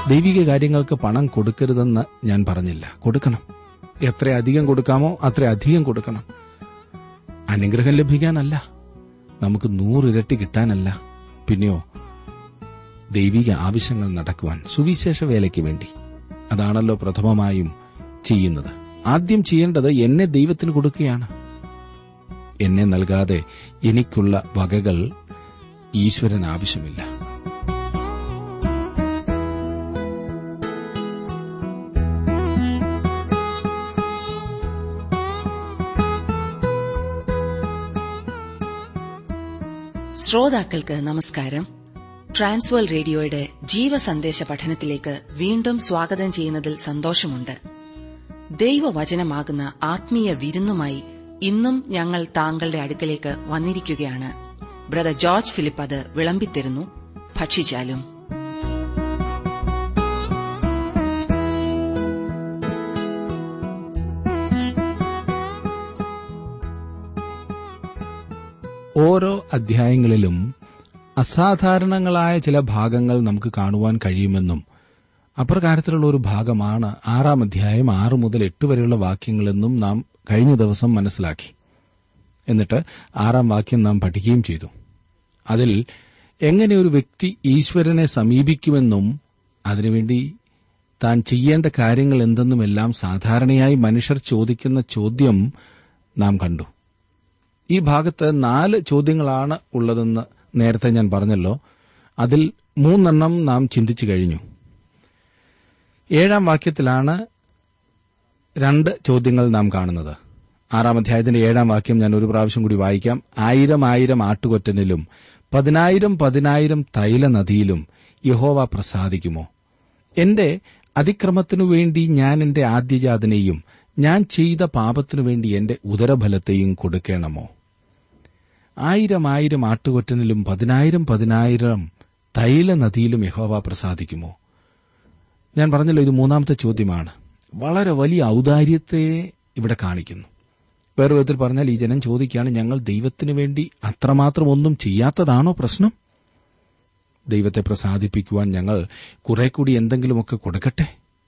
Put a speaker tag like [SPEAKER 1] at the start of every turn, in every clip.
[SPEAKER 1] ദൈവിക കാര്യങ്ങൾക്ക് പണം കൊടുക്കരുതെന്ന് ഞാൻ പറഞ്ഞില്ല കൊടുക്കണം എത്ര അധികം കൊടുക്കാമോ അത്ര അധികം കൊടുക്കണം അനുഗ്രഹം ലഭിക്കാനല്ല നമുക്ക് നൂറിരട്ടി കിട്ടാനല്ല പിന്നെയോ ദൈവിക ആവശ്യങ്ങൾ നടക്കുവാൻ സുവിശേഷ വേലയ്ക്ക് വേണ്ടി അതാണല്ലോ പ്രഥമമായും ചെയ്യുന്നത് ആദ്യം ചെയ്യേണ്ടത് എന്നെ ദൈവത്തിന് കൊടുക്കുകയാണ് എന്നെ നൽകാതെ എനിക്കുള്ള വകകൾ ഈശ്വരൻ ആവശ്യമില്ല
[SPEAKER 2] ശ്രോതാക്കൾക്ക് നമസ്കാരം ട്രാൻസ്വേൾ റേഡിയോയുടെ ജീവസന്ദേശ പഠനത്തിലേക്ക് വീണ്ടും സ്വാഗതം ചെയ്യുന്നതിൽ സന്തോഷമുണ്ട് ദൈവവചനമാകുന്ന ആത്മീയ വിരുന്നുമായി ഇന്നും ഞങ്ങൾ താങ്കളുടെ അടുക്കലേക്ക് വന്നിരിക്കുകയാണ് ബ്രദർ ജോർജ് ഫിലിപ്പ് അത് വിളമ്പിത്തരുന്നു ഭക്ഷിച്ചാലും
[SPEAKER 1] ഓരോ അധ്യായങ്ങളിലും അസാധാരണങ്ങളായ ചില ഭാഗങ്ങൾ നമുക്ക് കാണുവാൻ കഴിയുമെന്നും അപ്രകാരത്തിലുള്ള ഒരു ഭാഗമാണ് ആറാം അധ്യായം ആറ് മുതൽ എട്ട് വരെയുള്ള വാക്യങ്ങളെന്നും നാം കഴിഞ്ഞ ദിവസം മനസ്സിലാക്കി എന്നിട്ട് ആറാം വാക്യം നാം പഠിക്കുകയും ചെയ്തു അതിൽ എങ്ങനെ ഒരു വ്യക്തി ഈശ്വരനെ സമീപിക്കുമെന്നും അതിനുവേണ്ടി താൻ ചെയ്യേണ്ട കാര്യങ്ങൾ എന്തെന്നുമെല്ലാം സാധാരണയായി മനുഷ്യർ ചോദിക്കുന്ന ചോദ്യം നാം കണ്ടു ഈ ഭാഗത്ത് നാല് ചോദ്യങ്ങളാണ് ഉള്ളതെന്ന് നേരത്തെ ഞാൻ പറഞ്ഞല്ലോ അതിൽ മൂന്നെണ്ണം നാം ചിന്തിച്ചു കഴിഞ്ഞു ഏഴാം വാക്യത്തിലാണ് രണ്ട് ചോദ്യങ്ങൾ നാം കാണുന്നത് ആറാം അധ്യായത്തിന്റെ ഏഴാം വാക്യം ഞാൻ ഒരു പ്രാവശ്യം കൂടി വായിക്കാം ആയിരം ആയിരം ആട്ടുകൊറ്റനിലും പതിനായിരം പതിനായിരം തൈല നദിയിലും യഹോവ പ്രസാദിക്കുമോ എന്റെ അതിക്രമത്തിനു വേണ്ടി ഞാൻ എന്റെ ആദ്യജാതനെയും ഞാൻ ചെയ്ത പാപത്തിനു വേണ്ടി എന്റെ ഉദരഫലത്തെയും കൊടുക്കണമോ ആയിരം ആയിരം ആട്ടുകൊറ്റനിലും പതിനായിരം പതിനായിരം തൈല നദിയിലും യഹോവ പ്രസാദിക്കുമോ ഞാൻ പറഞ്ഞല്ലോ ഇത് മൂന്നാമത്തെ ചോദ്യമാണ് വളരെ വലിയ ഔദാര്യത്തെ ഇവിടെ കാണിക്കുന്നു വേറെ വിധത്തിൽ പറഞ്ഞാൽ ഈ ജനം ചോദിക്കുകയാണ് ഞങ്ങൾ ദൈവത്തിനു വേണ്ടി അത്രമാത്രം ഒന്നും ചെയ്യാത്തതാണോ പ്രശ്നം ദൈവത്തെ പ്രസാദിപ്പിക്കുവാൻ ഞങ്ങൾ കുറെ കൂടി എന്തെങ്കിലുമൊക്കെ കൊടുക്കട്ടെ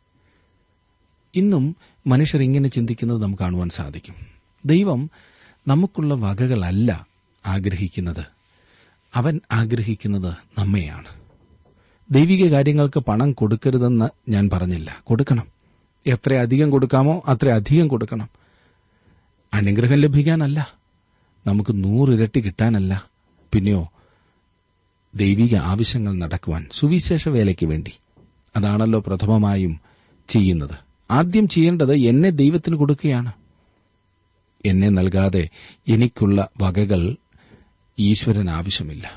[SPEAKER 1] ഇന്നും മനുഷ്യർ ഇങ്ങനെ ചിന്തിക്കുന്നത് നമുക്ക് കാണുവാൻ സാധിക്കും ദൈവം നമുക്കുള്ള വകകളല്ല ആഗ്രഹിക്കുന്നത് അവൻ ആഗ്രഹിക്കുന്നത് നമ്മെയാണ് ദൈവിക കാര്യങ്ങൾക്ക് പണം കൊടുക്കരുതെന്ന് ഞാൻ പറഞ്ഞില്ല കൊടുക്കണം എത്ര അധികം കൊടുക്കാമോ അത്ര അധികം കൊടുക്കണം അനുഗ്രഹം ലഭിക്കാനല്ല നമുക്ക് നൂറിരട്ടി കിട്ടാനല്ല പിന്നെയോ ദൈവിക ആവശ്യങ്ങൾ നടക്കുവാൻ സുവിശേഷ വേലയ്ക്ക് വേണ്ടി അതാണല്ലോ പ്രഥമമായും ചെയ്യുന്നത് ആദ്യം ചെയ്യേണ്ടത് എന്നെ ദൈവത്തിന് കൊടുക്കുകയാണ് എന്നെ നൽകാതെ എനിക്കുള്ള വകകൾ ഈശ്വരൻ ആവശ്യമില്ല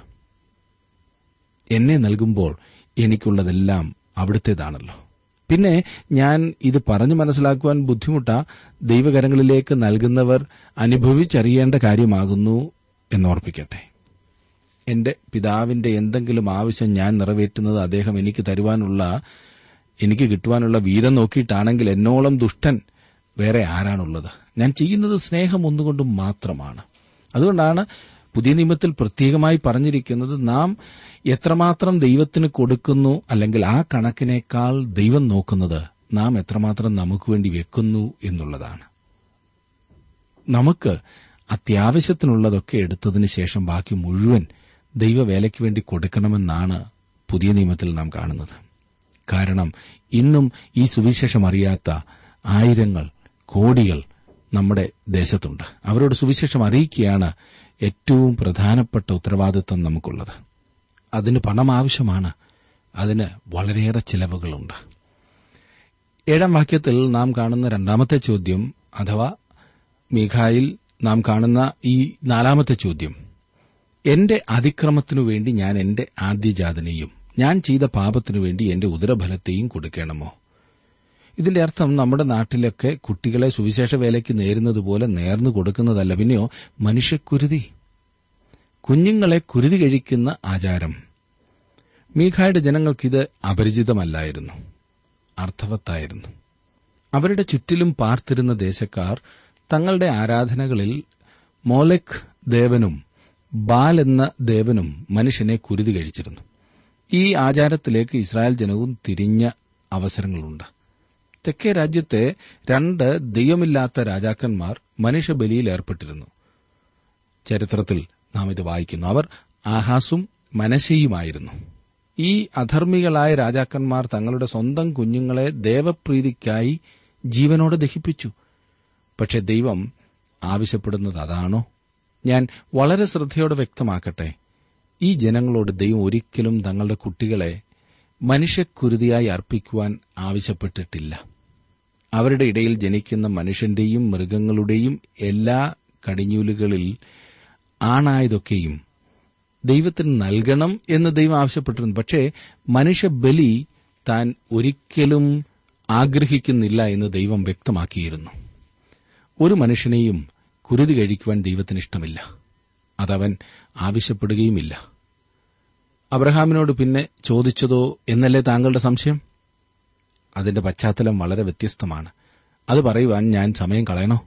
[SPEAKER 1] എന്നെ നൽകുമ്പോൾ എനിക്കുള്ളതെല്ലാം അവിടുത്തേതാണല്ലോ പിന്നെ ഞാൻ ഇത് പറഞ്ഞു മനസ്സിലാക്കുവാൻ ബുദ്ധിമുട്ട ദൈവകരങ്ങളിലേക്ക് നൽകുന്നവർ അനുഭവിച്ചറിയേണ്ട കാര്യമാകുന്നു എന്നോർപ്പിക്കട്ടെ എന്റെ പിതാവിന്റെ എന്തെങ്കിലും ആവശ്യം ഞാൻ നിറവേറ്റുന്നത് അദ്ദേഹം എനിക്ക് തരുവാനുള്ള എനിക്ക് കിട്ടുവാനുള്ള വീരം നോക്കിയിട്ടാണെങ്കിൽ എന്നോളം ദുഷ്ടൻ വേറെ ആരാണുള്ളത് ഞാൻ ചെയ്യുന്നത് സ്നേഹം ഒന്നുകൊണ്ടും മാത്രമാണ് അതുകൊണ്ടാണ് പുതിയ നിയമത്തിൽ പ്രത്യേകമായി പറഞ്ഞിരിക്കുന്നത് നാം എത്രമാത്രം ദൈവത്തിന് കൊടുക്കുന്നു അല്ലെങ്കിൽ ആ കണക്കിനേക്കാൾ ദൈവം നോക്കുന്നത് നാം എത്രമാത്രം നമുക്ക് വേണ്ടി വെക്കുന്നു എന്നുള്ളതാണ് നമുക്ക് അത്യാവശ്യത്തിനുള്ളതൊക്കെ എടുത്തതിന് ശേഷം ബാക്കി മുഴുവൻ ദൈവവേലയ്ക്ക് വേണ്ടി കൊടുക്കണമെന്നാണ് പുതിയ നിയമത്തിൽ നാം കാണുന്നത് കാരണം ഇന്നും ഈ സുവിശേഷം അറിയാത്ത ആയിരങ്ങൾ കോടികൾ നമ്മുടെ ദേശത്തുണ്ട് അവരോട് സുവിശേഷം അറിയിക്കുകയാണ് ഏറ്റവും പ്രധാനപ്പെട്ട ഉത്തരവാദിത്വം നമുക്കുള്ളത് അതിന് പണം ആവശ്യമാണ് അതിന് വളരെയേറെ ചിലവുകളുണ്ട് ഏഴാം വാക്യത്തിൽ നാം കാണുന്ന രണ്ടാമത്തെ ചോദ്യം അഥവാ മീഖായിൽ നാം കാണുന്ന ഈ നാലാമത്തെ ചോദ്യം എന്റെ അതിക്രമത്തിനു വേണ്ടി ഞാൻ എന്റെ ആദ്യജാതനെയും ഞാൻ ചെയ്ത പാപത്തിനു വേണ്ടി എന്റെ ഉദരഫലത്തെയും കൊടുക്കണമോ ഇതിന്റെ അർത്ഥം നമ്മുടെ നാട്ടിലൊക്കെ കുട്ടികളെ സുവിശേഷ വേലയ്ക്ക് നേരുന്നത് പോലെ നേർന്നു കൊടുക്കുന്നതല്ല പിന്നെയോ മനുഷ്യക്കുരുതി കുഞ്ഞുങ്ങളെ കുരുതി കഴിക്കുന്ന ആചാരം മീഖായുടെ ജനങ്ങൾക്കിത് അപരിചിതമല്ലായിരുന്നു അർത്ഥവത്തായിരുന്നു അവരുടെ ചുറ്റിലും പാർത്തിരുന്ന ദേശക്കാർ തങ്ങളുടെ ആരാധനകളിൽ മോലക് ദേവനും ബാൽ എന്ന ദേവനും മനുഷ്യനെ കുരുതി കഴിച്ചിരുന്നു ഈ ആചാരത്തിലേക്ക് ഇസ്രായേൽ ജനവും തിരിഞ്ഞ അവസരങ്ങളുണ്ട് തെക്കേ രാജ്യത്തെ രണ്ട് ദൈവമില്ലാത്ത രാജാക്കന്മാർ മനുഷ്യബലിയിൽ ഏർപ്പെട്ടിരുന്നു ചരിത്രത്തിൽ നാം ഇത് വായിക്കുന്നു അവർ ആഹാസും മനശയുമായിരുന്നു ഈ അധർമ്മികളായ രാജാക്കന്മാർ തങ്ങളുടെ സ്വന്തം കുഞ്ഞുങ്ങളെ ദേവപ്രീതിക്കായി ജീവനോടെ ദഹിപ്പിച്ചു പക്ഷെ ദൈവം ആവശ്യപ്പെടുന്നത് അതാണോ ഞാൻ വളരെ ശ്രദ്ധയോടെ വ്യക്തമാക്കട്ടെ ഈ ജനങ്ങളോട് ദൈവം ഒരിക്കലും തങ്ങളുടെ കുട്ടികളെ മനുഷ്യക്കുരുതിയായി അർപ്പിക്കുവാൻ ആവശ്യപ്പെട്ടിട്ടില്ല അവരുടെ ഇടയിൽ ജനിക്കുന്ന മനുഷ്യന്റെയും മൃഗങ്ങളുടെയും എല്ലാ കടിഞ്ഞൂലുകളിൽ ആണായതൊക്കെയും ദൈവത്തിന് നൽകണം എന്ന് ദൈവം ആവശ്യപ്പെട്ടിരുന്നു പക്ഷേ മനുഷ്യബലി താൻ ഒരിക്കലും ആഗ്രഹിക്കുന്നില്ല എന്ന് ദൈവം വ്യക്തമാക്കിയിരുന്നു ഒരു മനുഷ്യനെയും കുരുതി കഴിക്കുവാൻ ദൈവത്തിന് ഇഷ്ടമില്ല അതവൻ ആവശ്യപ്പെടുകയുമില്ല അബ്രഹാമിനോട് പിന്നെ ചോദിച്ചതോ എന്നല്ലേ താങ്കളുടെ സംശയം അതിന്റെ പശ്ചാത്തലം വളരെ വ്യത്യസ്തമാണ് അത് പറയുവാൻ ഞാൻ സമയം കളയണോ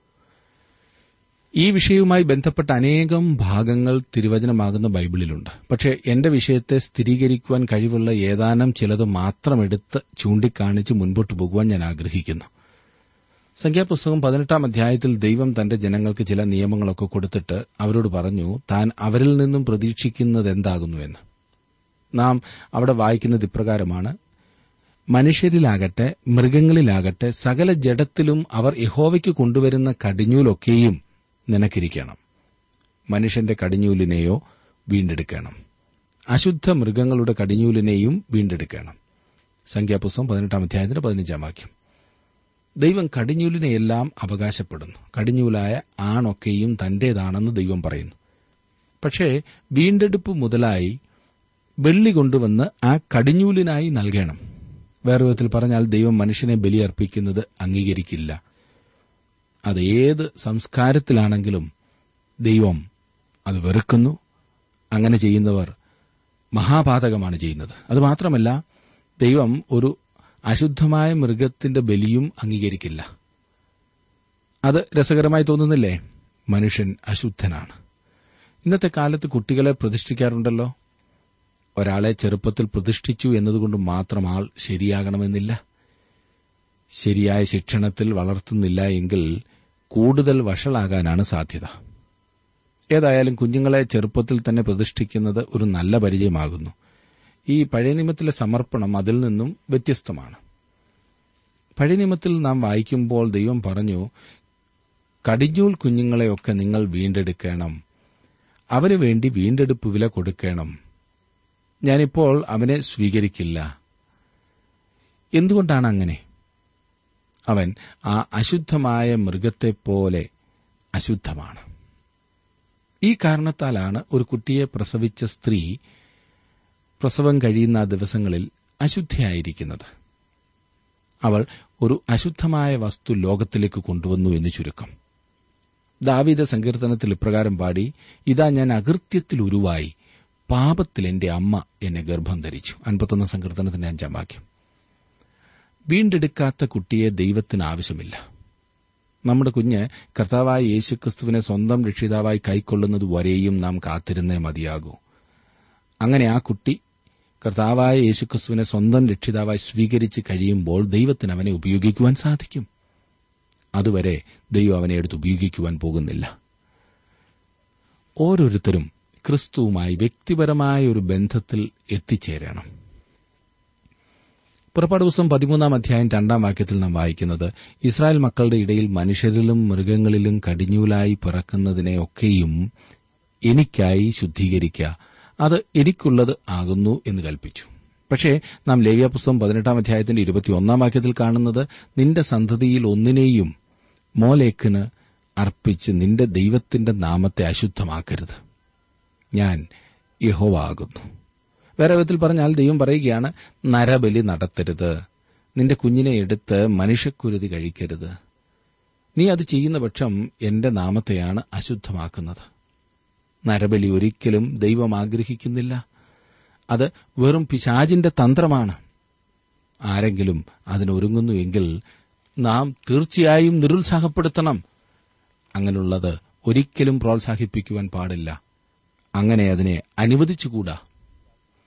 [SPEAKER 1] ഈ വിഷയവുമായി ബന്ധപ്പെട്ട അനേകം ഭാഗങ്ങൾ തിരുവചനമാകുന്ന ബൈബിളിലുണ്ട് പക്ഷേ എന്റെ വിഷയത്തെ സ്ഥിരീകരിക്കുവാൻ കഴിവുള്ള ഏതാനും ചിലത് മാത്രം എടുത്ത് ചൂണ്ടിക്കാണിച്ച് മുൻപോട്ട് പോകുവാൻ ഞാൻ ആഗ്രഹിക്കുന്നു സംഖ്യാപുസ്തകം പതിനെട്ടാം അധ്യായത്തിൽ ദൈവം തന്റെ ജനങ്ങൾക്ക് ചില നിയമങ്ങളൊക്കെ കൊടുത്തിട്ട് അവരോട് പറഞ്ഞു താൻ അവരിൽ നിന്നും പ്രതീക്ഷിക്കുന്നത് എന്താകുന്നുവെന്ന് നാം അവിടെ വായിക്കുന്നത് ഇപ്രകാരമാണ് മനുഷ്യരിലാകട്ടെ മൃഗങ്ങളിലാകട്ടെ സകല ജഡത്തിലും അവർ യഹോവയ്ക്ക് കൊണ്ടുവരുന്ന കടിഞ്ഞൂലൊക്കെയും നിനക്കിരിക്കണം മനുഷ്യന്റെ കടിഞ്ഞൂലിനെയോ വീണ്ടെടുക്കണം അശുദ്ധ മൃഗങ്ങളുടെ കടിഞ്ഞൂലിനെയും വീണ്ടെടുക്കണം സംഖ്യാപുസ്തകം പതിനെട്ടാം അധ്യായത്തിന്റെ പതിനഞ്ചാം വാക്യം ദൈവം കടിഞ്ഞൂലിനെയെല്ലാം അവകാശപ്പെടുന്നു കടിഞ്ഞൂലായ ആണൊക്കെയും തന്റേതാണെന്ന് ദൈവം പറയുന്നു പക്ഷേ വീണ്ടെടുപ്പ് മുതലായി വെള്ളി കൊണ്ടുവന്ന് ആ കടിഞ്ഞൂലിനായി നൽകണം വേറെ വിധത്തിൽ പറഞ്ഞാൽ ദൈവം മനുഷ്യനെ ബലിയർപ്പിക്കുന്നത് അംഗീകരിക്കില്ല അത് ഏത് സംസ്കാരത്തിലാണെങ്കിലും ദൈവം അത് വെറുക്കുന്നു അങ്ങനെ ചെയ്യുന്നവർ മഹാപാതകമാണ് ചെയ്യുന്നത് അത് മാത്രമല്ല ദൈവം ഒരു അശുദ്ധമായ മൃഗത്തിന്റെ ബലിയും അംഗീകരിക്കില്ല അത് രസകരമായി തോന്നുന്നില്ലേ മനുഷ്യൻ അശുദ്ധനാണ് ഇന്നത്തെ കാലത്ത് കുട്ടികളെ പ്രതിഷ്ഠിക്കാറുണ്ടല്ലോ ഒരാളെ ചെറുപ്പത്തിൽ പ്രതിഷ്ഠിച്ചു എന്നതുകൊണ്ട് മാത്രം ആൾ ശരിയാകണമെന്നില്ല ശരിയായ ശിക്ഷണത്തിൽ വളർത്തുന്നില്ല എങ്കിൽ കൂടുതൽ വഷളാകാനാണ് സാധ്യത ഏതായാലും കുഞ്ഞുങ്ങളെ ചെറുപ്പത്തിൽ തന്നെ പ്രതിഷ്ഠിക്കുന്നത് ഒരു നല്ല പരിചയമാകുന്നു ഈ പഴയ നിയമത്തിലെ സമർപ്പണം അതിൽ നിന്നും വ്യത്യസ്തമാണ് പഴയ നിയമത്തിൽ നാം വായിക്കുമ്പോൾ ദൈവം പറഞ്ഞു കടിഞ്ഞൂൽ കുഞ്ഞുങ്ങളെയൊക്കെ നിങ്ങൾ വീണ്ടെടുക്കണം അവന് വേണ്ടി വീണ്ടെടുപ്പ് വില കൊടുക്കണം ഞാനിപ്പോൾ അവനെ സ്വീകരിക്കില്ല എന്തുകൊണ്ടാണ് അങ്ങനെ അവൻ ആ അശുദ്ധമായ മൃഗത്തെപ്പോലെ അശുദ്ധമാണ് ഈ കാരണത്താലാണ് ഒരു കുട്ടിയെ പ്രസവിച്ച സ്ത്രീ പ്രസവം കഴിയുന്ന ആ ദിവസങ്ങളിൽ അശുദ്ധിയായിരിക്കുന്നത് അവൾ ഒരു അശുദ്ധമായ വസ്തു ലോകത്തിലേക്ക് കൊണ്ടുവന്നു എന്ന് ചുരുക്കം ദാവീദ സങ്കീർത്തനത്തിൽ ഇപ്രകാരം പാടി ഇതാ ഞാൻ അകൃത്യത്തിൽ ഉരുവായി പാപത്തിൽ എന്റെ അമ്മ എന്നെ ഗർഭം ധരിച്ചു അൻപത്തൊന്ന് സങ്കീർത്തനത്തിന്റെ അഞ്ചാം വാക്യം വീണ്ടെടുക്കാത്ത കുട്ടിയെ ദൈവത്തിന് ആവശ്യമില്ല നമ്മുടെ കുഞ്ഞ് കർത്താവായ യേശുക്രിസ്തുവിനെ സ്വന്തം രക്ഷിതാവായി കൈക്കൊള്ളുന്നത് വരെയും നാം കാത്തിരുന്നേ മതിയാകൂ അങ്ങനെ ആ കുട്ടി കർത്താവായ യേശുക്രിസ്തുവിനെ സ്വന്തം രക്ഷിതാവായി സ്വീകരിച്ച് കഴിയുമ്പോൾ ദൈവത്തിന് അവനെ ഉപയോഗിക്കുവാൻ സാധിക്കും അതുവരെ ദൈവം അവനെ എടുത്ത് ഉപയോഗിക്കുവാൻ പോകുന്നില്ല ഓരോരുത്തരും ക്രിസ്തുവുമായി വ്യക്തിപരമായ ഒരു ബന്ധത്തിൽ എത്തിച്ചേരണം പുറപ്പാട് ദിവസം പതിമൂന്നാം അധ്യായം രണ്ടാം വാക്യത്തിൽ നാം വായിക്കുന്നത് ഇസ്രായേൽ മക്കളുടെ ഇടയിൽ മനുഷ്യരിലും മൃഗങ്ങളിലും കടിഞ്ഞൂലായി പിറക്കുന്നതിനെ ഒക്കെയും എനിക്കായി ശുദ്ധീകരിക്കുക അത് എനിക്കുള്ളത് ആകുന്നു എന്ന് കൽപ്പിച്ചു പക്ഷേ നാം ലേവ്യ പുസ്തകം പതിനെട്ടാം അധ്യായത്തിന്റെ ഇരുപത്തിയൊന്നാം വാക്യത്തിൽ കാണുന്നത് നിന്റെ സന്തതിയിൽ ഒന്നിനെയും മോലേക്കിന് അർപ്പിച്ച് നിന്റെ ദൈവത്തിന്റെ നാമത്തെ അശുദ്ധമാക്കരുത് ഞാൻ യഹോവ ആകുന്നു വേറെ വിധത്തിൽ പറഞ്ഞാൽ ദൈവം പറയുകയാണ് നരബലി നടത്തരുത് നിന്റെ കുഞ്ഞിനെ എടുത്ത് മനുഷ്യക്കുരുതി കഴിക്കരുത് നീ അത് ചെയ്യുന്ന പക്ഷം എന്റെ നാമത്തെയാണ് അശുദ്ധമാക്കുന്നത് നരബലി ഒരിക്കലും ദൈവം ആഗ്രഹിക്കുന്നില്ല അത് വെറും പിശാജിന്റെ തന്ത്രമാണ് ആരെങ്കിലും അതിനൊരുങ്ങുന്നു എങ്കിൽ നാം തീർച്ചയായും നിരുത്സാഹപ്പെടുത്തണം അങ്ങനെയുള്ളത് ഒരിക്കലും പ്രോത്സാഹിപ്പിക്കുവാൻ പാടില്ല അങ്ങനെ അതിനെ അനുവദിച്ചുകൂടാ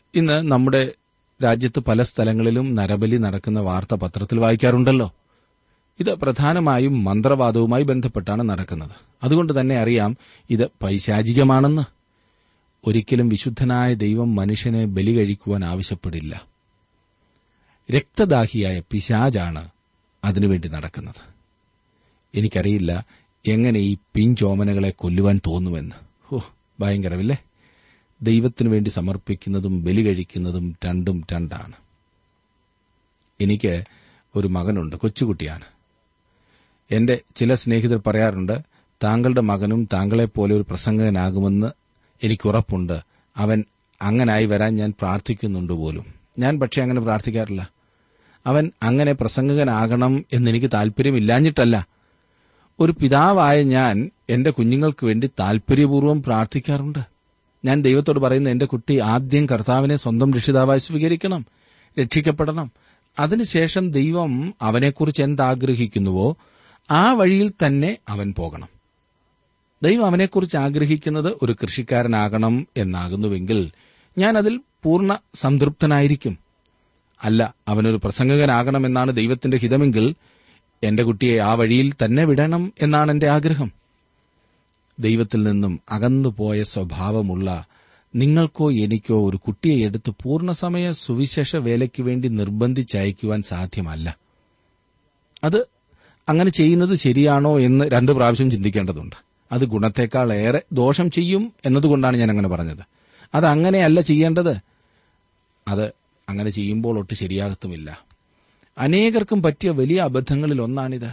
[SPEAKER 1] ഇന്ന് നമ്മുടെ രാജ്യത്ത് പല സ്ഥലങ്ങളിലും നരബലി നടക്കുന്ന വാർത്ത പത്രത്തിൽ വായിക്കാറുണ്ടല്ലോ ഇത് പ്രധാനമായും മന്ത്രവാദവുമായി ബന്ധപ്പെട്ടാണ് നടക്കുന്നത് അതുകൊണ്ട് തന്നെ അറിയാം ഇത് പൈശാചികമാണെന്ന് ഒരിക്കലും വിശുദ്ധനായ ദൈവം മനുഷ്യനെ ബലി കഴിക്കുവാൻ ആവശ്യപ്പെടില്ല രക്തദാഹിയായ പിശാജാണ് അതിനുവേണ്ടി നടക്കുന്നത് എനിക്കറിയില്ല എങ്ങനെ ഈ പിഞ്ചോമനകളെ കൊല്ലുവാൻ തോന്നുമെന്ന് ഹോ ഭയങ്കരമില്ലേ ദൈവത്തിനു വേണ്ടി സമർപ്പിക്കുന്നതും ബലി കഴിക്കുന്നതും രണ്ടും രണ്ടാണ് എനിക്ക് ഒരു മകനുണ്ട് കൊച്ചുകുട്ടിയാണ് എന്റെ ചില സ്നേഹിതർ പറയാറുണ്ട് താങ്കളുടെ മകനും താങ്കളെപ്പോലെ ഒരു പ്രസംഗകനാകുമെന്ന് എനിക്കുറപ്പുണ്ട് അവൻ അങ്ങനായി വരാൻ ഞാൻ പ്രാർത്ഥിക്കുന്നുണ്ട് പോലും ഞാൻ പക്ഷേ അങ്ങനെ പ്രാർത്ഥിക്കാറില്ല അവൻ അങ്ങനെ പ്രസംഗകനാകണം എന്നെനിക്ക് താൽപര്യമില്ലാഞ്ഞിട്ടല്ല ഒരു പിതാവായ ഞാൻ എന്റെ കുഞ്ഞുങ്ങൾക്ക് വേണ്ടി താൽപര്യപൂർവ്വം പ്രാർത്ഥിക്കാറുണ്ട് ഞാൻ ദൈവത്തോട് പറയുന്ന എന്റെ കുട്ടി ആദ്യം കർത്താവിനെ സ്വന്തം രക്ഷിതാവായി സ്വീകരിക്കണം രക്ഷിക്കപ്പെടണം അതിനുശേഷം ദൈവം അവനെക്കുറിച്ച് എന്താഗ്രഹിക്കുന്നുവോ ആ വഴിയിൽ തന്നെ അവൻ പോകണം ദൈവം അവനെക്കുറിച്ച് ആഗ്രഹിക്കുന്നത് ഒരു കൃഷിക്കാരനാകണം എന്നാകുന്നുവെങ്കിൽ ഞാൻ അതിൽ പൂർണ്ണ സംതൃപ്തനായിരിക്കും അല്ല അവനൊരു പ്രസംഗകനാകണമെന്നാണ് ദൈവത്തിന്റെ ഹിതമെങ്കിൽ എന്റെ കുട്ടിയെ ആ വഴിയിൽ തന്നെ വിടണം എന്നാണ് എന്റെ ആഗ്രഹം ദൈവത്തിൽ നിന്നും അകന്നുപോയ സ്വഭാവമുള്ള നിങ്ങൾക്കോ എനിക്കോ ഒരു കുട്ടിയെ എടുത്ത് പൂർണ്ണസമയ സുവിശേഷ വേലയ്ക്ക് വേണ്ടി നിർബന്ധിച്ചയക്കുവാൻ സാധ്യമല്ല അത് അങ്ങനെ ചെയ്യുന്നത് ശരിയാണോ എന്ന് രണ്ട് പ്രാവശ്യം ചിന്തിക്കേണ്ടതുണ്ട് അത് ഗുണത്തേക്കാൾ ഏറെ ദോഷം ചെയ്യും എന്നതുകൊണ്ടാണ് ഞാൻ അങ്ങനെ പറഞ്ഞത് അത് അങ്ങനെയല്ല ചെയ്യേണ്ടത് അത് അങ്ങനെ ചെയ്യുമ്പോൾ ഒട്ട് ശരിയാകത്തുമില്ല അനേകർക്കും പറ്റിയ വലിയ അബദ്ധങ്ങളിൽ ഒന്നാണിത്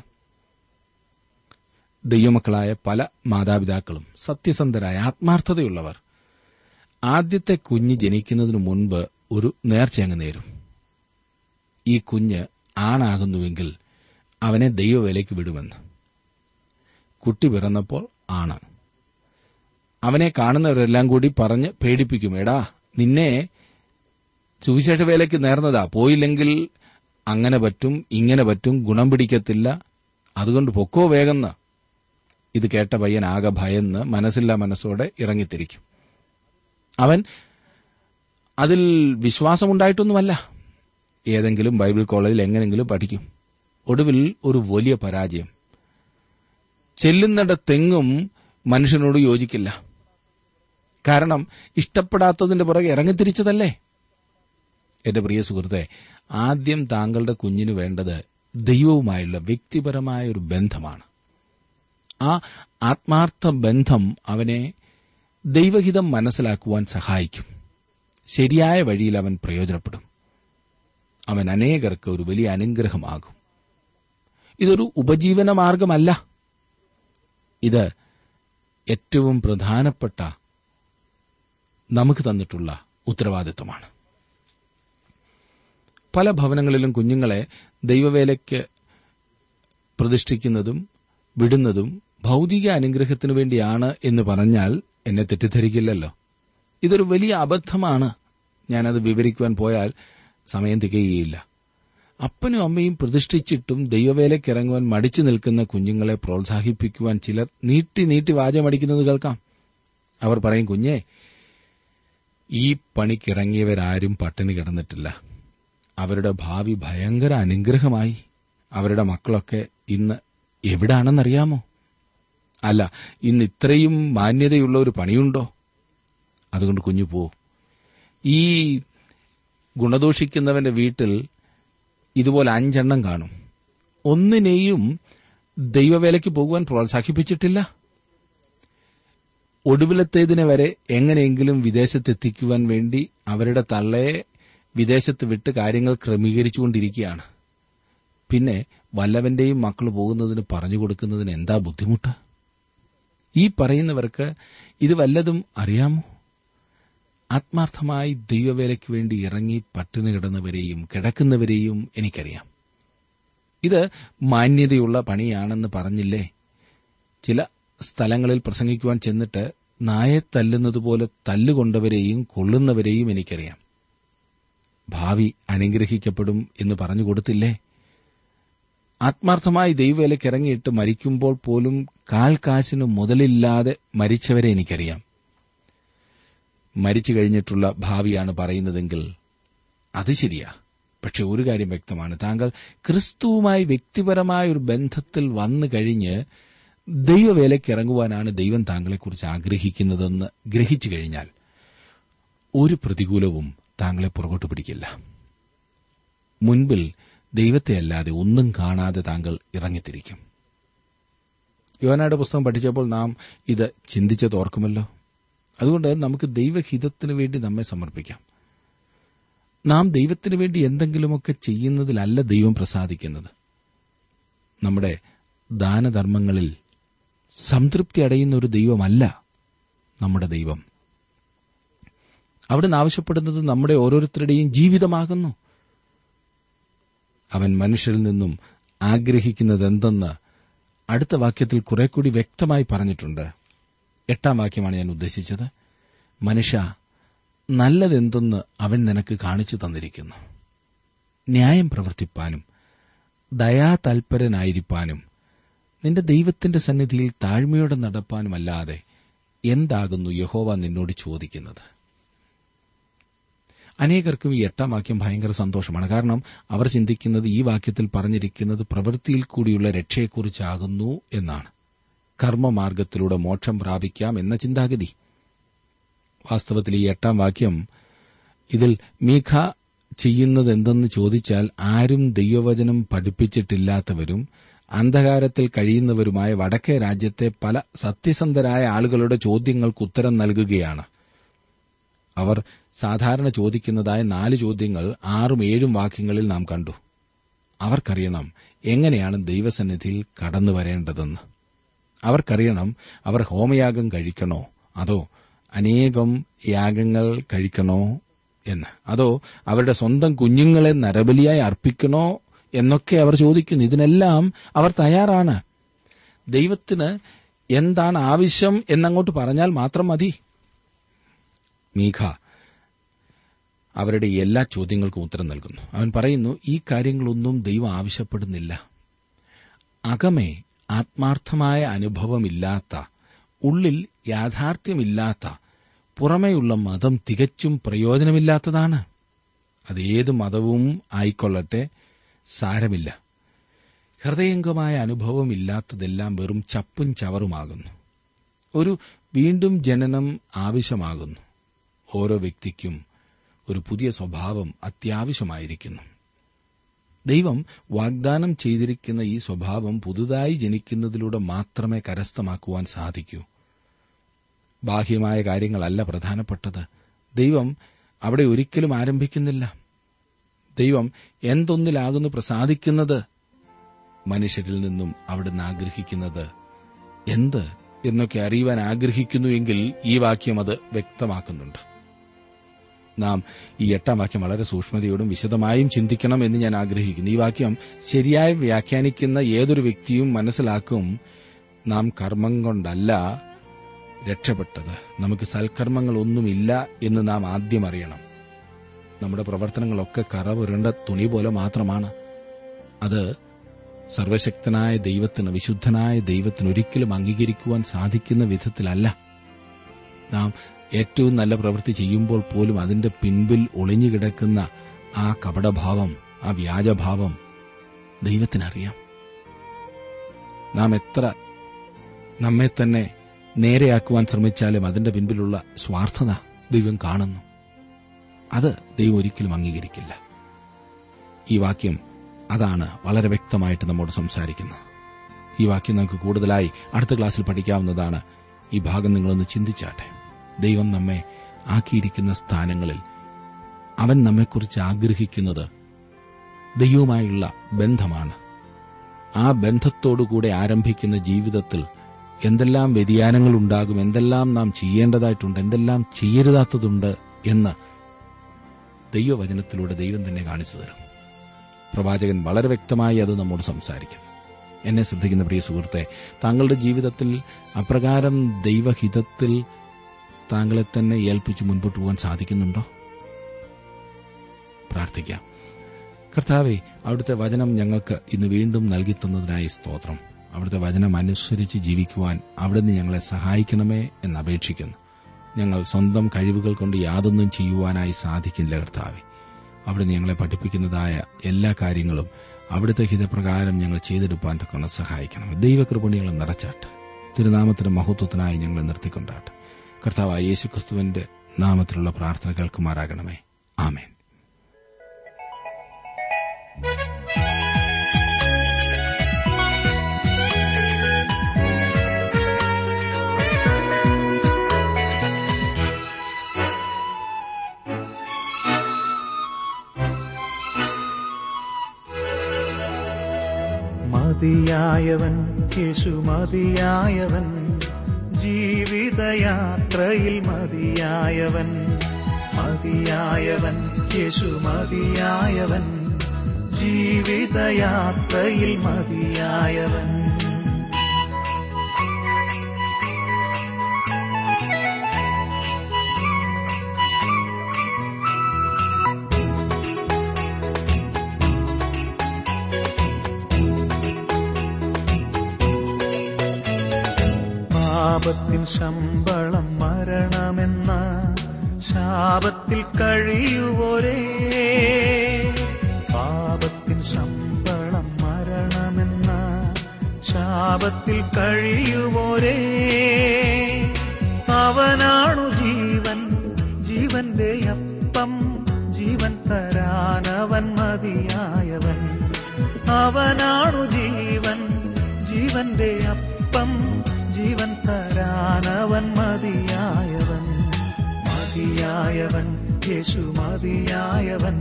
[SPEAKER 1] ദൈവമക്കളായ പല മാതാപിതാക്കളും സത്യസന്ധരായ ആത്മാർത്ഥതയുള്ളവർ ആദ്യത്തെ കുഞ്ഞ് ജനിക്കുന്നതിനു മുൻപ് ഒരു നേർച്ചയങ്ങ് നേരും ഈ കുഞ്ഞ് ആണാകുന്നുവെങ്കിൽ അവനെ ദൈവവേലയ്ക്ക് വിടുമെന്ന് കുട്ടി പിറന്നപ്പോൾ ആണ് അവനെ കാണുന്നവരെല്ലാം കൂടി പറഞ്ഞ് പേടിപ്പിക്കും എടാ നിന്നെ സുവിശേഷ വേലയ്ക്ക് നേർന്നതാ പോയില്ലെങ്കിൽ അങ്ങനെ പറ്റും ഇങ്ങനെ പറ്റും ഗുണം പിടിക്കത്തില്ല അതുകൊണ്ട് പൊക്കോ വേഗന്ന് ഇത് കേട്ട പയ്യൻ ആകെ ഭയന്ന് മനസ്സില്ലാ മനസ്സോടെ ഇറങ്ങിത്തിരിക്കും അവൻ അതിൽ വിശ്വാസമുണ്ടായിട്ടൊന്നുമല്ല ഏതെങ്കിലും ബൈബിൾ കോളേജിൽ എങ്ങനെങ്കിലും പഠിക്കും ഒടുവിൽ ഒരു വലിയ പരാജയം ചെല്ലുന്നിടത്തെങ്ങും മനുഷ്യനോട് യോജിക്കില്ല കാരണം ഇഷ്ടപ്പെടാത്തതിന്റെ പുറകെ ഇറങ്ങിത്തിരിച്ചതല്ലേ എന്റെ പ്രിയ സുഹൃത്തെ ആദ്യം താങ്കളുടെ കുഞ്ഞിന് വേണ്ടത് ദൈവവുമായുള്ള വ്യക്തിപരമായ ഒരു ബന്ധമാണ് ആ ആത്മാർത്ഥ ബന്ധം അവനെ ദൈവഹിതം മനസ്സിലാക്കുവാൻ സഹായിക്കും ശരിയായ വഴിയിൽ അവൻ പ്രയോജനപ്പെടും അവൻ അനേകർക്ക് ഒരു വലിയ അനുഗ്രഹമാകും ഇതൊരു ഉപജീവന മാർഗമല്ല ഇത് ഏറ്റവും പ്രധാനപ്പെട്ട നമുക്ക് തന്നിട്ടുള്ള ഉത്തരവാദിത്വമാണ് പല ഭവനങ്ങളിലും കുഞ്ഞുങ്ങളെ ദൈവവേലയ്ക്ക് പ്രതിഷ്ഠിക്കുന്നതും വിടുന്നതും ഭൗതിക അനുഗ്രഹത്തിനു വേണ്ടിയാണ് എന്ന് പറഞ്ഞാൽ എന്നെ തെറ്റിദ്ധരിക്കില്ലല്ലോ ഇതൊരു വലിയ അബദ്ധമാണ് ഞാനത് വിവരിക്കുവാൻ പോയാൽ സമയം തികയുകയില്ല അപ്പനും അമ്മയും പ്രതിഷ്ഠിച്ചിട്ടും ദൈവവേലയ്ക്കിറങ്ങുവാൻ മടിച്ചു നിൽക്കുന്ന കുഞ്ഞുങ്ങളെ പ്രോത്സാഹിപ്പിക്കുവാൻ ചിലർ നീട്ടി നീട്ടി വാചമടിക്കുന്നത് കേൾക്കാം അവർ പറയും കുഞ്ഞേ ഈ പണിക്കിറങ്ങിയവരാരും പട്ടിണി കിടന്നിട്ടില്ല അവരുടെ ഭാവി ഭയങ്കര അനുഗ്രഹമായി അവരുടെ മക്കളൊക്കെ ഇന്ന് എവിടാണെന്നറിയാമോ അല്ല ഇന്ന് ഇത്രയും മാന്യതയുള്ള ഒരു പണിയുണ്ടോ അതുകൊണ്ട് കുഞ്ഞു പോ ഈ ഗുണദോഷിക്കുന്നവന്റെ വീട്ടിൽ ഇതുപോലെ അഞ്ചെണ്ണം കാണും ഒന്നിനെയും ദൈവവേലയ്ക്ക് പോകുവാൻ പ്രോത്സാഹിപ്പിച്ചിട്ടില്ല ഒടുവിലത്തേതിനെ വരെ എങ്ങനെയെങ്കിലും വിദേശത്തെത്തിക്കുവാൻ വേണ്ടി അവരുടെ തള്ളയെ വിദേശത്ത് വിട്ട് കാര്യങ്ങൾ ക്രമീകരിച്ചുകൊണ്ടിരിക്കുകയാണ് പിന്നെ വല്ലവന്റെയും മക്കൾ പോകുന്നതിന് പറഞ്ഞു കൊടുക്കുന്നതിന് എന്താ ബുദ്ധിമുട്ട് ഈ പറയുന്നവർക്ക് ഇത് വല്ലതും അറിയാമോ ആത്മാർത്ഥമായി ദൈവവേലയ്ക്ക് വേണ്ടി ഇറങ്ങി പട്ടിണി കിടന്നവരെയും കിടക്കുന്നവരെയും എനിക്കറിയാം ഇത് മാന്യതയുള്ള പണിയാണെന്ന് പറഞ്ഞില്ലേ ചില സ്ഥലങ്ങളിൽ പ്രസംഗിക്കുവാൻ ചെന്നിട്ട് നായെ തല്ലുന്നതുപോലെ തല്ലുകൊണ്ടവരെയും കൊള്ളുന്നവരെയും എനിക്കറിയാം ഭാവി അനുഗ്രഹിക്കപ്പെടും എന്ന് പറഞ്ഞു കൊടുത്തില്ലേ ആത്മാർത്ഥമായി ദൈവവേലയ്ക്ക് ഇറങ്ങിയിട്ട് മരിക്കുമ്പോൾ പോലും കാൽ കാശിന് മുതലില്ലാതെ മരിച്ചവരെ എനിക്കറിയാം മരിച്ചു കഴിഞ്ഞിട്ടുള്ള ഭാവിയാണ് പറയുന്നതെങ്കിൽ അത് ശരിയാ പക്ഷെ ഒരു കാര്യം വ്യക്തമാണ് താങ്കൾ ക്രിസ്തുവുമായി വ്യക്തിപരമായ ഒരു ബന്ധത്തിൽ വന്നു കഴിഞ്ഞ് ദൈവവേലയ്ക്ക് ഇറങ്ങുവാനാണ് ദൈവം താങ്കളെക്കുറിച്ച് ആഗ്രഹിക്കുന്നതെന്ന് ഗ്രഹിച്ചു കഴിഞ്ഞാൽ ഒരു പ്രതികൂലവും താങ്കളെ പുറകോട്ട് പിടിക്കില്ല മുൻപിൽ ദൈവത്തെ അല്ലാതെ ഒന്നും കാണാതെ താങ്കൾ ഇറങ്ങിത്തിരിക്കും യോനായുടെ പുസ്തകം പഠിച്ചപ്പോൾ നാം ഇത് ചിന്തിച്ചത് ഓർക്കുമല്ലോ അതുകൊണ്ട് നമുക്ക് ദൈവഹിതത്തിനു വേണ്ടി നമ്മെ സമർപ്പിക്കാം നാം ദൈവത്തിനു വേണ്ടി എന്തെങ്കിലുമൊക്കെ ചെയ്യുന്നതിലല്ല ദൈവം പ്രസാദിക്കുന്നത് നമ്മുടെ ദാനധർമ്മങ്ങളിൽ സംതൃപ്തി അടയുന്ന ഒരു ദൈവമല്ല നമ്മുടെ ദൈവം അവിടുന്ന് ആവശ്യപ്പെടുന്നത് നമ്മുടെ ഓരോരുത്തരുടെയും ജീവിതമാകുന്നു അവൻ മനുഷ്യരിൽ നിന്നും ആഗ്രഹിക്കുന്നതെന്തെന്ന് അടുത്ത വാക്യത്തിൽ കുറെ കൂടി വ്യക്തമായി പറഞ്ഞിട്ടുണ്ട് എട്ടാം വാക്യമാണ് ഞാൻ ഉദ്ദേശിച്ചത് മനുഷ്യ നല്ലതെന്തെന്ന് അവൻ നിനക്ക് കാണിച്ചു തന്നിരിക്കുന്നു ന്യായം പ്രവർത്തിപ്പാനും ദയാതൽപരനായിരിക്കാനും നിന്റെ ദൈവത്തിന്റെ സന്നിധിയിൽ താഴ്മയോടെ നടപ്പാനുമല്ലാതെ എന്താകുന്നു യഹോവ നിന്നോട് ചോദിക്കുന്നത് അനേകർക്കും ഈ എട്ടാം വാക്യം ഭയങ്കര സന്തോഷമാണ് കാരണം അവർ ചിന്തിക്കുന്നത് ഈ വാക്യത്തിൽ പറഞ്ഞിരിക്കുന്നത് പ്രവൃത്തിയിൽ കൂടിയുള്ള രക്ഷയെക്കുറിച്ചാകുന്നു എന്നാണ് കർമ്മമാർഗത്തിലൂടെ മോക്ഷം പ്രാപിക്കാം എന്ന ചിന്താഗതി വാസ്തവത്തിൽ ഈ എട്ടാം വാക്യം ഇതിൽ മീഖ ചെയ്യുന്നത് എന്തെന്ന് ചോദിച്ചാൽ ആരും ദൈവവചനം പഠിപ്പിച്ചിട്ടില്ലാത്തവരും അന്ധകാരത്തിൽ കഴിയുന്നവരുമായ വടക്കേ രാജ്യത്തെ പല സത്യസന്ധരായ ആളുകളുടെ ചോദ്യങ്ങൾക്ക് ഉത്തരം നൽകുകയാണ് അവർ സാധാരണ ചോദിക്കുന്നതായ നാല് ചോദ്യങ്ങൾ ആറും ഏഴും വാക്യങ്ങളിൽ നാം കണ്ടു അവർക്കറിയണം എങ്ങനെയാണ് ദൈവസന്നിധിയിൽ കടന്നു വരേണ്ടതെന്ന് അവർക്കറിയണം അവർ ഹോമയാഗം കഴിക്കണോ അതോ അനേകം യാഗങ്ങൾ കഴിക്കണോ എന്ന് അതോ അവരുടെ സ്വന്തം കുഞ്ഞുങ്ങളെ നരബലിയായി അർപ്പിക്കണോ എന്നൊക്കെ അവർ ചോദിക്കുന്നു ഇതിനെല്ലാം അവർ തയ്യാറാണ് ദൈവത്തിന് എന്താണ് ആവശ്യം എന്നങ്ങോട്ട് പറഞ്ഞാൽ മാത്രം മതി മീഖ അവരുടെ എല്ലാ ചോദ്യങ്ങൾക്കും ഉത്തരം നൽകുന്നു അവൻ പറയുന്നു ഈ കാര്യങ്ങളൊന്നും ദൈവം ആവശ്യപ്പെടുന്നില്ല അകമേ ആത്മാർത്ഥമായ അനുഭവമില്ലാത്ത ഉള്ളിൽ യാഥാർത്ഥ്യമില്ലാത്ത പുറമേയുള്ള മതം തികച്ചും പ്രയോജനമില്ലാത്തതാണ് അതേത് മതവും ആയിക്കൊള്ളട്ടെ സാരമില്ല ഹൃദയംഗമായ അനുഭവമില്ലാത്തതെല്ലാം വെറും ചപ്പും ചവറുമാകുന്നു ഒരു വീണ്ടും ജനനം ആവശ്യമാകുന്നു ഓരോ വ്യക്തിക്കും ഒരു പുതിയ സ്വഭാവം അത്യാവശ്യമായിരിക്കുന്നു ദൈവം വാഗ്ദാനം ചെയ്തിരിക്കുന്ന ഈ സ്വഭാവം പുതുതായി ജനിക്കുന്നതിലൂടെ മാത്രമേ കരസ്ഥമാക്കുവാൻ സാധിക്കൂ ബാഹ്യമായ കാര്യങ്ങളല്ല പ്രധാനപ്പെട്ടത് ദൈവം അവിടെ ഒരിക്കലും ആരംഭിക്കുന്നില്ല ദൈവം എന്തൊന്നിലാകുന്നു പ്രസാദിക്കുന്നത് മനുഷ്യരിൽ നിന്നും അവിടുന്ന് ആഗ്രഹിക്കുന്നത് എന്ത് എന്നൊക്കെ അറിയുവാൻ ആഗ്രഹിക്കുന്നുവെങ്കിൽ ഈ വാക്യം അത് വ്യക്തമാക്കുന്നുണ്ട് നാം ഈ എട്ടാം വാക്യം വളരെ സൂക്ഷ്മതയോടും വിശദമായും ചിന്തിക്കണം എന്ന് ഞാൻ ആഗ്രഹിക്കുന്നു ഈ വാക്യം ശരിയായി വ്യാഖ്യാനിക്കുന്ന ഏതൊരു വ്യക്തിയും മനസ്സിലാക്കും നാം കർമ്മം കൊണ്ടല്ല രക്ഷപ്പെട്ടത് നമുക്ക് സൽക്കർമ്മങ്ങളൊന്നുമില്ല എന്ന് നാം ആദ്യം അറിയണം നമ്മുടെ പ്രവർത്തനങ്ങളൊക്കെ കറവുരണ്ട തുണി പോലെ മാത്രമാണ് അത് സർവശക്തനായ ദൈവത്തിന് വിശുദ്ധനായ ദൈവത്തിന് ഒരിക്കലും അംഗീകരിക്കുവാൻ സാധിക്കുന്ന വിധത്തിലല്ല നാം ഏറ്റവും നല്ല പ്രവൃത്തി ചെയ്യുമ്പോൾ പോലും അതിന്റെ പിൻപിൽ ഒളിഞ്ഞുകിടക്കുന്ന ആ കപടഭാവം ആ വ്യാജഭാവം ദൈവത്തിനറിയാം നാം എത്ര നമ്മെ തന്നെ നേരെയാക്കുവാൻ ശ്രമിച്ചാലും അതിന്റെ പിൻപിലുള്ള സ്വാർത്ഥത ദൈവം കാണുന്നു അത് ദൈവം ഒരിക്കലും അംഗീകരിക്കില്ല ഈ വാക്യം അതാണ് വളരെ വ്യക്തമായിട്ട് നമ്മോട് സംസാരിക്കുന്നത് ഈ വാക്യം നമുക്ക് കൂടുതലായി അടുത്ത ക്ലാസ്സിൽ പഠിക്കാവുന്നതാണ് ഈ ഭാഗം നിങ്ങളൊന്ന് ചിന്തിച്ചാട്ടെ ദൈവം നമ്മെ ആക്കിയിരിക്കുന്ന സ്ഥാനങ്ങളിൽ അവൻ നമ്മെക്കുറിച്ച് ആഗ്രഹിക്കുന്നത് ദൈവവുമായുള്ള ബന്ധമാണ് ആ ബന്ധത്തോടുകൂടെ ആരംഭിക്കുന്ന ജീവിതത്തിൽ എന്തെല്ലാം വ്യതിയാനങ്ങൾ ഉണ്ടാകും എന്തെല്ലാം നാം ചെയ്യേണ്ടതായിട്ടുണ്ട് എന്തെല്ലാം ചെയ്യരുതാത്തതുണ്ട് എന്ന് ദൈവവചനത്തിലൂടെ ദൈവം തന്നെ കാണിച്ചു തരും പ്രവാചകൻ വളരെ വ്യക്തമായി അത് നമ്മോട് സംസാരിക്കും എന്നെ ശ്രദ്ധിക്കുന്ന പ്രിയ സുഹൃത്തെ താങ്കളുടെ ജീവിതത്തിൽ അപ്രകാരം ദൈവഹിതത്തിൽ താങ്കളെ തന്നെ ഏൽപ്പിച്ച് മുൻപോട്ട് പോകാൻ സാധിക്കുന്നുണ്ടോ പ്രാർത്ഥിക്കാം കർത്താവെ അവിടുത്തെ വചനം ഞങ്ങൾക്ക് ഇന്ന് വീണ്ടും നൽകി തന്നതിനായി സ്തോത്രം അവിടുത്തെ വചനം അനുസരിച്ച് ജീവിക്കുവാൻ അവിടുന്ന് ഞങ്ങളെ സഹായിക്കണമേ എന്ന് അപേക്ഷിക്കുന്നു ഞങ്ങൾ സ്വന്തം കഴിവുകൾ കൊണ്ട് യാതൊന്നും ചെയ്യുവാനായി സാധിക്കില്ല കർത്താവെ അവിടുന്ന് ഞങ്ങളെ പഠിപ്പിക്കുന്നതായ എല്ലാ കാര്യങ്ങളും അവിടുത്തെ ഹിതപ്രകാരം ഞങ്ങൾ ചെയ്തെടുപ്പാൻ തക്കൊണ്ട് സഹായിക്കണം ദൈവകൃപണികളെ നിറച്ചാട്ട് തിരുനാമത്തിന്റെ മഹത്വത്തിനായി ഞങ്ങളെ നിർത്തിക്കൊണ്ടാട്ട് കർത്താവായ യേശു ക്രിസ്തുവിന്റെ നാമത്തിലുള്ള പ്രാർത്ഥന കേൾക്കുമാറാകണമേ ആമേൻ
[SPEAKER 3] മതിയായവൻ യേശു മതിയായവൻ ജീവിതയാത്രയിൽ മതിയായവൻ മതിയായവൻ യേശു മതിയായവൻ ജീവിതയാത്രയിൽ മതിയായവൻ പാപത്തിൻ ശമ്പളം മരണമെന്ന ശാപത്തിൽ കഴിയുവോരേ പാപത്തിൻ ശമ്പളം മരണമെന്ന ശാപത്തിൽ കഴിയുവോരേ അവനാണു ജീവൻ ജീവന്റെ അപ്പം ജീവൻ തരാനവൻ മതിയായവൻ അവനാണു ജീവൻ ജീവന്റെ അപ്പം ജീവൻ തരാനവൻ മതിയായവൻ മതിയായവൻ യേശു മതിയായവൻ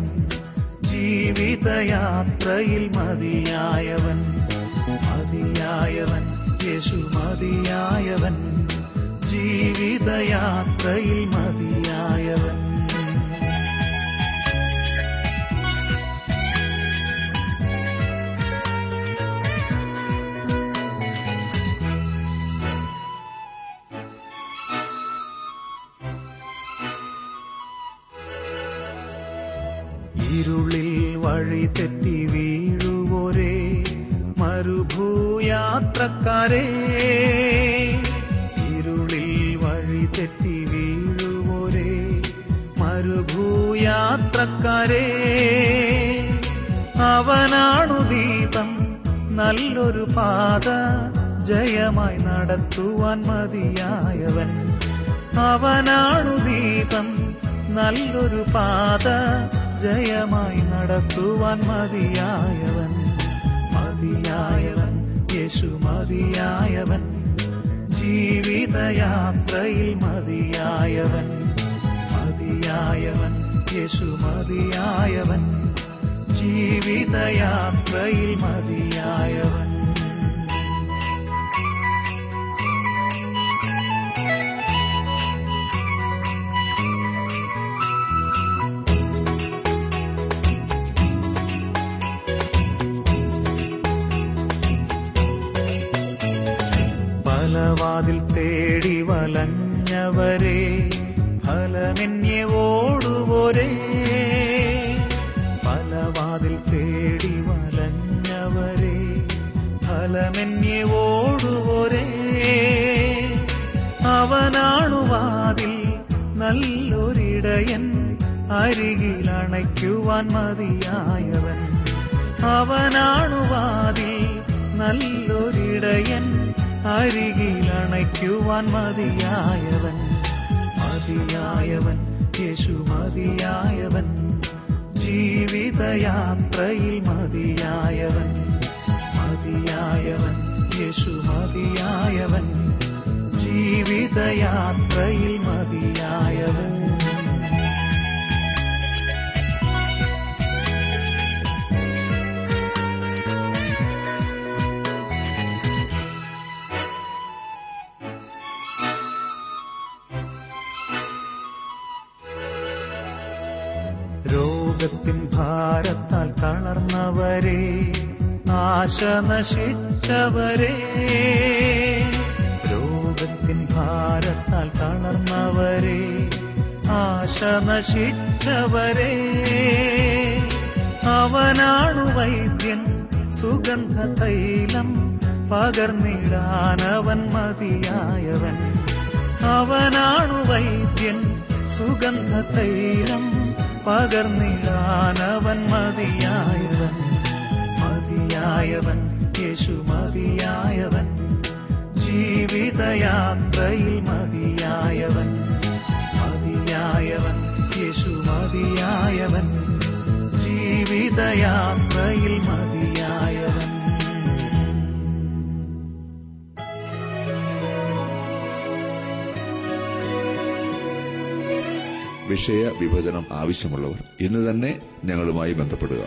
[SPEAKER 3] ജീവിതയാത്രയിൽ മതിയായവൻ മതിയായവൻ യേശു മതിയായവൻ ജീവിതയാത്രയിൽ മതിയായവൻ ഇരുളിൽ വഴി തെറ്റി വീഴുവോരേ മരുഭൂയാത്രക്കാരേ ഇരുളിൽ വഴി തെറ്റി വീഴുവോരേ മരുഭൂയാത്രക്കാരേ അവനാണു ദീപം നല്ലൊരു പാത ജയമായി നടത്തുവാൻ മതിയായവൻ അവനാണു ദീപം നല്ലൊരു പാത ജയമായി നടത്തുവാൻ മതിയായവൻ മതിയായവൻ യേശു മതിയായവൻ ജീവിതയാത്രയിൽ മതിയായവൻ മതിയായവൻ യേശു മതിയായവൻ ജീവിതയാത്രയിൽ മതിയായവൻ ഫലവാതിൽ തേടി വലഞ്ഞവരെ ഫലമെന്യെ ഓടുവോരേ ഫലവാതിൽ തേടി വലഞ്ഞവരെ ഫലമെന്യെ ഓടുവോരേ അവനാണു വാതിൽ നല്ലൊരിടയൻ അരികിൽ അണയ്ക്കുവാൻ മതിയായവൻ അവനാണു വാതിൽ നല്ലൊരിടയൻ അരികിൽ അണയ്ക്കുവാൻ മതിയായവൻ മതിയായവൻ യേശു മതിയായവൻ ജീവിതയാത്രയിൽ മതിയായവൻ മതിയായവൻ യേശു മതിയായവൻ ജീവിതയാത്രയിൽ മതിയായവൻ രോഗത്തിൻ ഭാരത്താൽ തളർന്നവരെ ആശ നശിച്ചവരെ രോഗത്തിൻ ഭാരത്താൽ തളർന്നവരെ ആശ നശിച്ചവരെ അവനാണു വൈദ്യൻ സുഗന്ധ തൈലം പകർന്നിടാനവൻ മതിയായവൻ അവനാണു വൈദ്യൻ സുഗന്ധ തൈലം പകർന്നിടാനവൻ മതിയായവൻ മതിയായവൻ യേശു മതിയായവൻ ജീവിതയാത്രയിൽ മതിയായവൻ മതിയായവൻ യേശു മതിയായവൻ ജീവിതയാത്രയിൽ മതിയായവൻ
[SPEAKER 4] വിഷയ വിഭജനം ആവശ്യമുള്ളവർ ഇന്ന് തന്നെ ഞങ്ങളുമായി ബന്ധപ്പെടുക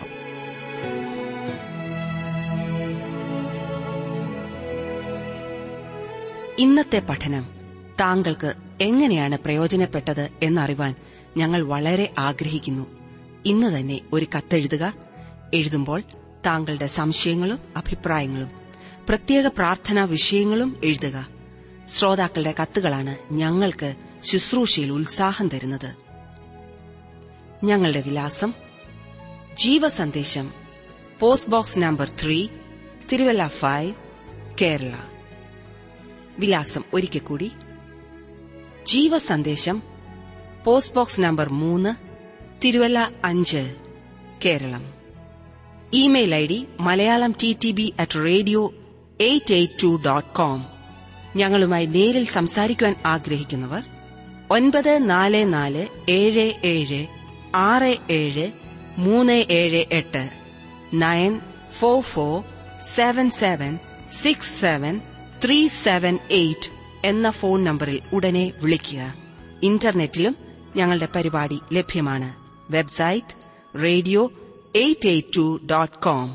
[SPEAKER 2] ഇന്നത്തെ പഠനം താങ്കൾക്ക് എങ്ങനെയാണ് പ്രയോജനപ്പെട്ടത് എന്നറിവാൻ ഞങ്ങൾ വളരെ ആഗ്രഹിക്കുന്നു ഇന്ന് തന്നെ ഒരു കത്തെഴുതുക എഴുതുമ്പോൾ താങ്കളുടെ സംശയങ്ങളും അഭിപ്രായങ്ങളും പ്രത്യേക പ്രാർത്ഥനാ വിഷയങ്ങളും എഴുതുക ശ്രോതാക്കളുടെ കത്തുകളാണ് ഞങ്ങൾക്ക് ശുശ്രൂഷയിൽ ഉത്സാഹം തരുന്നത് ഞങ്ങളുടെ വിലാസം Jeevasandesham post box number three Thiruvalla five Kerala വിലാസം ഒരിക്കൽ കൂടി ജീവസന്ദേശം പോസ്റ്റ് ബോക്സ് നമ്പർ മൂന്ന് തിരുവല്ല അഞ്ച് Keralam email I D Malayalam T T B at radio eight eight two dot com ഞങ്ങളുമായി നേരിൽ സംസാരിക്കുവാൻ ആഗ്രഹിക്കുന്നവർ ഒൻപത് നാല് നാല് ഏഴ് ഏഴ് ആറ് ഏഴ് മൂന്ന് ഏഴ് എട്ട് nine four four seven seven six seven three seven eight എന്ന ഫോൺ നമ്പറിൽ ഉടനെ വിളിക്കുക ഇന്റർനെറ്റിലും ഞങ്ങളുടെ പരിപാടി ലഭ്യമാണ് website radio eight eight two dot com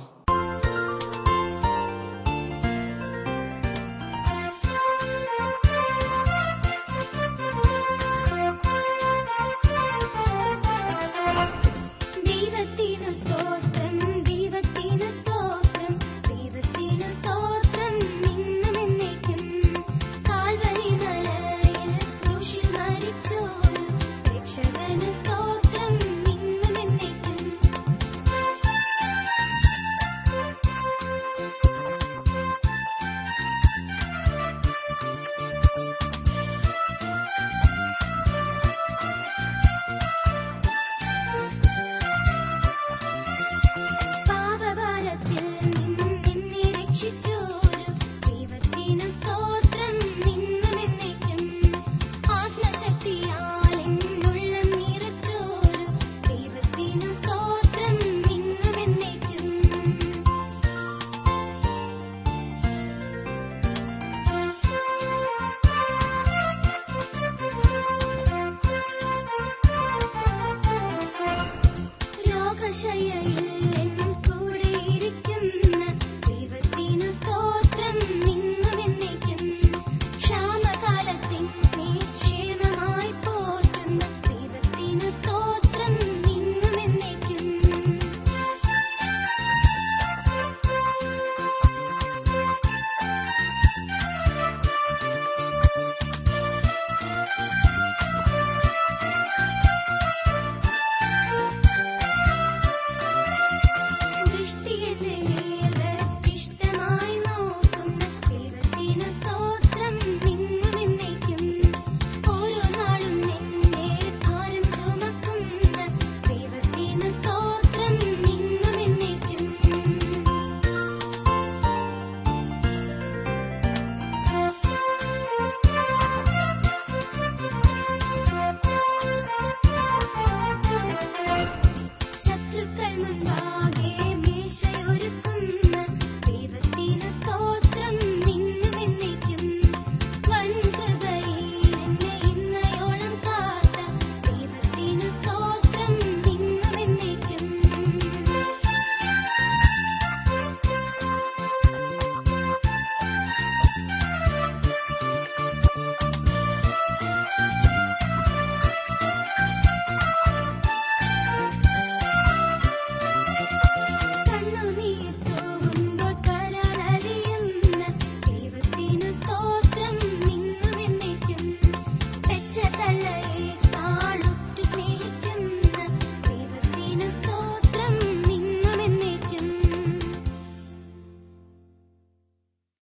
[SPEAKER 5] ദൈവത്തിനു സ്തോത്രം ദൈവത്തിനു സ്തോത്രം ദൈവത്തിനു സ്തോത്രം ഇന്നും എന്നേക്കും കാൽവരി മലയിൽ ക്രൂശിൽ മരിച്ചോരും രക്ഷകനു സ്തോത്രം ഇന്നും എന്നേക്കും പാപഭാരത്തിൽ നിന്നും എന്നെ രക്ഷിച്ചോരും ദൈവത്തിനു സ്തോത്രം ഇന്നും എന്നേക്കും ആത്മശക്തിയാൽ എന്നുള്ളം നിറച്ചോരും ദൈവത്തിനു സ്തോത്രം ഇന്നും എന്നേക്കും രോഗശയ്യയിൽ